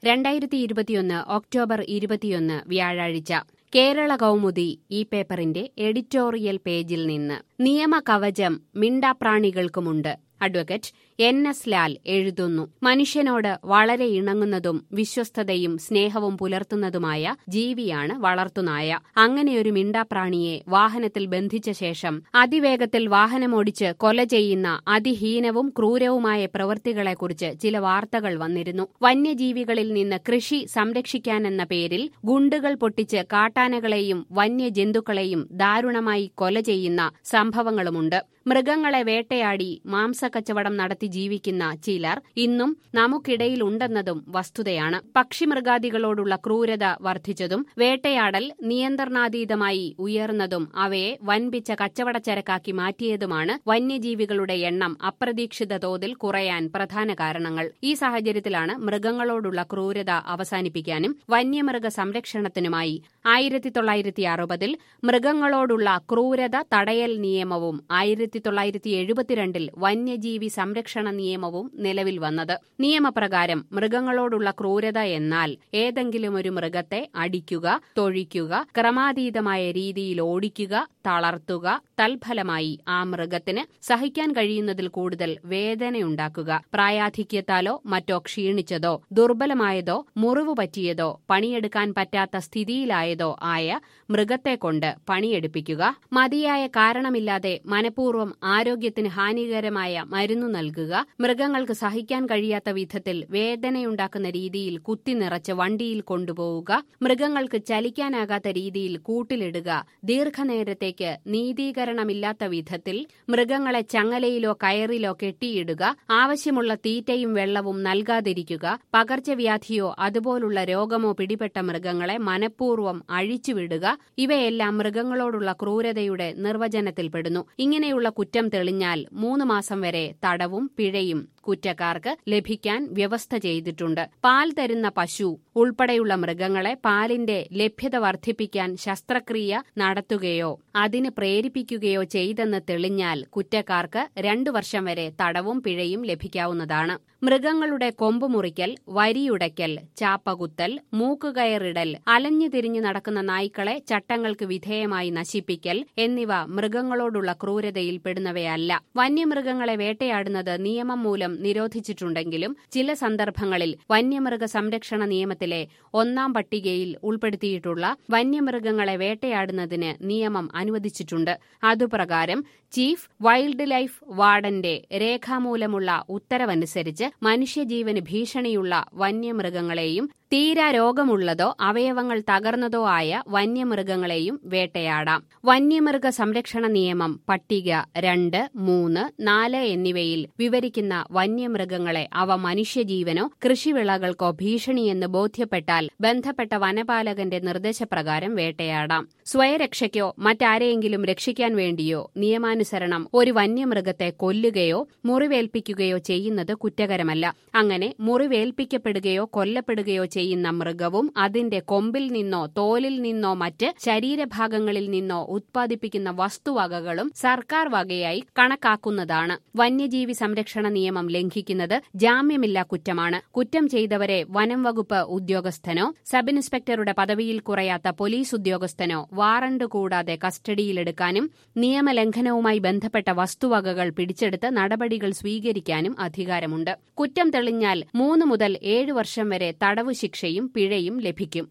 രണ്ടായിരത്തി ഇരുപത്തിയൊന്ന് ഒക്ടോബർ ഇരുപത്തിയൊന്ന് വ്യാഴാഴ്ച കേരള കൗമുദി ഈ പേപ്പറിന്റെ എഡിറ്റോറിയൽ പേജിൽ നിന്ന് നിയമകവചം മിണ്ടാപ്രാണികൾക്കുമുണ്ട് അഡ്വക്കേറ്റ് എൻ എസ് ലാൽ എഴുതുന്നു മനുഷ്യനോട് വളരെ ഇണങ്ങുന്നതും വിശ്വസ്തതയും സ്നേഹവും പുലർത്തുന്നതുമായ ജീവിയാണ് വളർത്തുനായ അങ്ങനെയൊരു മിണ്ടാപ്രാണിയെ വാഹനത്തിൽ ബന്ധിച്ച ശേഷം അതിവേഗത്തിൽ വാഹനമോടിച്ച് കൊല ചെയ്യുന്ന അതിഹീനവും ക്രൂരവുമായ പ്രവൃത്തികളെക്കുറിച്ച് ചില വാർത്തകൾ വന്നിരുന്നു വന്യജീവികളിൽ നിന്ന് കൃഷി സംരക്ഷിക്കാനെന്ന പേരിൽ ഗുണ്ടുകൾ പൊട്ടിച്ച് കാട്ടാനകളെയും വന്യജന്തുക്കളെയും ദാരുണമായി കൊല ചെയ്യുന്ന സംഭവങ്ങളുമുണ്ട് മൃഗങ്ങളെ വേട്ടയാടി മാംസക്കച്ചവടം നടത്തി ജീവിക്കുന്ന ചിലർ ഇന്നും നമുക്കിടയിലുണ്ടെന്നതും വസ്തുതയാണ് പക്ഷിമൃഗാദികളോടുള്ള ക്രൂരത വർദ്ധിച്ചതും വേട്ടയാടൽ നിയന്ത്രണാതീതമായി ഉയർന്നതും അവയെ വൻപിച്ച കച്ചവടച്ചരക്കാക്കി മാറ്റിയതുമാണ് വന്യജീവികളുടെ എണ്ണം അപ്രതീക്ഷിത തോതിൽ കുറയാൻ പ്രധാന കാരണങ്ങൾ ഈ സാഹചര്യത്തിലാണ് മൃഗങ്ങളോടുള്ള ക്രൂരത അവസാനിപ്പിക്കാനും വന്യമൃഗ സംരക്ഷണത്തിനുമായി ആയിരത്തി തൊള്ളായിരത്തി അറുപതിൽ മൃഗങ്ങളോടുള്ള ക്രൂരത തടയൽ നിയമവും ആയിരത്തി തൊള്ളായിരത്തി എഴുപത്തിരണ്ടിൽ വന്യജീവി സംരക്ഷണ നിയമവും നിലവിൽ വന്നത് നിയമപ്രകാരം മൃഗങ്ങളോടുള്ള ക്രൂരത എന്നാൽ ഏതെങ്കിലും ഒരു മൃഗത്തെ അടിക്കുക തൊഴിക്കുക ക്രമാതീതമായ രീതിയിൽ ഓടിക്കുക തളർത്തുക തൽഫലമായി ആ മൃഗത്തിന് സഹിക്കാൻ കഴിയുന്നതിൽ കൂടുതൽ വേദനയുണ്ടാക്കുക പ്രായാധിക്യത്താലോ മറ്റോ ക്ഷീണിച്ചതോ ദുർബലമായതോ മുറിവ് പറ്റിയതോ പണിയെടുക്കാൻ പറ്റാത്ത സ്ഥിതിയിലായതോ ആയ മൃഗത്തെക്കൊണ്ട് പണിയെടുപ്പിക്കുക മതിയായ കാരണമില്ലാതെ മനഃപൂർവ്വം ആരോഗ്യത്തിന് ഹാനികരമായ മരുന്നു നൽകുക മൃഗങ്ങൾക്ക് സഹിക്കാൻ കഴിയാത്ത വിധത്തിൽ വേദനയുണ്ടാക്കുന്ന രീതിയിൽ കുത്തി നിറച്ച് വണ്ടിയിൽ കൊണ്ടുപോവുക മൃഗങ്ങൾക്ക് ചലിക്കാനാകാത്ത രീതിയിൽ കൂട്ടിലിടുക ദീർഘനേരത്തേക്ക് നീതീകരണമില്ലാത്ത വിധത്തിൽ മൃഗങ്ങളെ ചങ്ങലയിലോ കയറിലോ കെട്ടിയിടുക ആവശ്യമുള്ള തീറ്റയും വെള്ളവും നൽകാതിരിക്കുക പകർച്ചവ്യാധിയോ അതുപോലുള്ള രോഗമോ പിടിപെട്ട മൃഗങ്ങളെ മനഃപൂർവ്വം അഴിച്ചുവിടുക ഇവയെല്ലാം മൃഗങ്ങളോടുള്ള ക്രൂരതയുടെ നിർവചനത്തിൽപ്പെടുന്നു ഇങ്ങനെയുള്ള കുറ്റം തെളിഞ്ഞാൽ മൂന്ന് മാസം വരെ തടവും പിഴയും കുറ്റക്കാർക്ക് ലഭിക്കാൻ വ്യവസ്ഥ ചെയ്തിട്ടുണ്ട് പാൽ തരുന്ന പശു ഉൾപ്പെടെയുള്ള മൃഗങ്ങളെ പാലിന്റെ ലഭ്യത വർദ്ധിപ്പിക്കാൻ ശസ്ത്രക്രിയ നടത്തുകയോ അതിന് പ്രേരിപ്പിക്കുകയോ ചെയ്തെന്ന് തെളിഞ്ഞാൽ കുറ്റക്കാർക്ക് രണ്ടു വർഷം വരെ തടവും പിഴയും ലഭിക്കാവുന്നതാണ് മൃഗങ്ങളുടെ കൊമ്പ് മുറിക്കൽ വരിയുടയ്ക്കൽ ചാപ്പകുത്തൽ മൂക്കുകയറിടൽ അലഞ്ഞു തിരിഞ്ഞു നടക്കുന്ന നായ്ക്കളെ ചട്ടങ്ങൾക്ക് വിധേയമായി നശിപ്പിക്കൽ എന്നിവ മൃഗങ്ങളോടുള്ള ക്രൂരതയിൽ പെടുന്നവയല്ല വന്യമൃഗങ്ങളെ വേട്ടയാടുന്നത് നിയമം മൂലം നിരോധിച്ചിട്ടുണ്ടെങ്കിലും ചില സന്ദർഭങ്ങളിൽ വന്യമൃഗ സംരക്ഷണ നിയമത്തിലെ ഒന്നാം പട്ടികയിൽ ഉൾപ്പെടുത്തിയിട്ടുള്ള വന്യമൃഗങ്ങളെ വേട്ടയാടുന്നതിന് നിയമം അനുവദിച്ചിട്ടുണ്ട് അതുപ്രകാരം ചീഫ് വൈൽഡ് ലൈഫ് വാർഡന്റെ രേഖാമൂലമുള്ള ഉത്തരവനുസരിച്ച് മനുഷ്യജീവന് ഭീഷണിയുള്ള വന്യമൃഗങ്ങളെയും തീരാ രോഗമുള്ളതോ അവയവങ്ങൾ തകർന്നതോ ആയ വന്യമൃഗങ്ങളെയും വേട്ടയാടാം വന്യമൃഗ സംരക്ഷണ നിയമം പട്ടിക രണ്ട് മൂന്ന് നാല് എന്നിവയിൽ വിവരിക്കുന്ന വന്യമൃഗങ്ങളെ അവ മനുഷ്യജീവനോ കൃഷിവിളകൾക്കോ ഭീഷണിയെന്ന് ബോധ്യപ്പെട്ടാൽ ബന്ധപ്പെട്ട വനപാലകന്റെ നിർദ്ദേശപ്രകാരം വേട്ടയാടാം സ്വയരക്ഷയ്ക്കോ മറ്റാരെയെങ്കിലും രക്ഷിക്കാൻ വേണ്ടിയോ നിയമാനുസരണം ഒരു വന്യമൃഗത്തെ കൊല്ലുകയോ മുറിവേൽപ്പിക്കുകയോ ചെയ്യുന്നത് കുറ്റകരമല്ല അങ്ങനെ മുറിവേൽപ്പിക്കപ്പെടുകയോ കൊല്ലപ്പെടുകയോ ചെയ്യുന്ന മൃഗവും അതിന്റെ കൊമ്പിൽ നിന്നോ തോലിൽ നിന്നോ മറ്റ് ശരീരഭാഗങ്ങളിൽ നിന്നോ ഉത്പാദിപ്പിക്കുന്ന വസ്തുവകകളും സർക്കാർ വകയായി കണക്കാക്കുന്നതാണ് വന്യജീവി സംരക്ഷണ നിയമം ലംഘിക്കുന്നത് ജാമ്യമില്ലാ കുറ്റമാണ് കുറ്റം ചെയ്തവരെ വനം വകുപ്പ് ഉദ്യോഗസ്ഥനോ സബ് ഇൻസ്പെക്ടറുടെ പദവിയിൽ കുറയാത്ത പോലീസ് ഉദ്യോഗസ്ഥനോ വാറണ്ട് കൂടാതെ കസ്റ്റഡിയിലെടുക്കാനും നിയമലംഘനവുമായി ബന്ധപ്പെട്ട വസ്തുവകകൾ പിടിച്ചെടുത്ത് നടപടികൾ സ്വീകരിക്കാനും അധികാരമുണ്ട് കുറ്റം തെളിഞ്ഞാൽ മൂന്ന് മുതൽ ഏഴ് വർഷം വരെ തടവു ശിക്ഷയും പിഴയും ലഭിക്കും